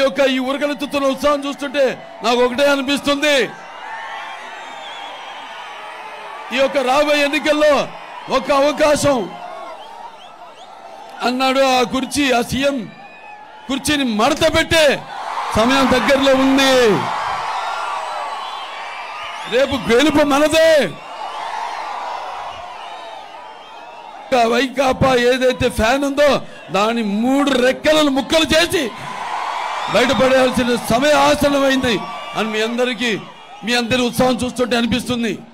యొక్క ఈ ఉరకలెత్తుతున్న ఉత్సాహం చూస్తుంటే నాకు ఒకటే అనిపిస్తుంది ఈ యొక్క రాబోయే ఎన్నికల్లో ఒక అవకాశం అన్నాడు ఆ కుర్చీ ఆ సీఎం కుర్చీని మడత పెట్టే సమయం దగ్గరలో ఉంది రేపు గెలుపు మనదే ఇంకా వైకాపా ఏదైతే ఫ్యాన్ ఉందో దాని మూడు రెక్కలను ముక్కలు చేసి బయటపడేయాల్సిన సమయ ఆసనమైంది అని మీ అందరికీ మీ అందరి ఉత్సాహం చూస్తుంటే అనిపిస్తుంది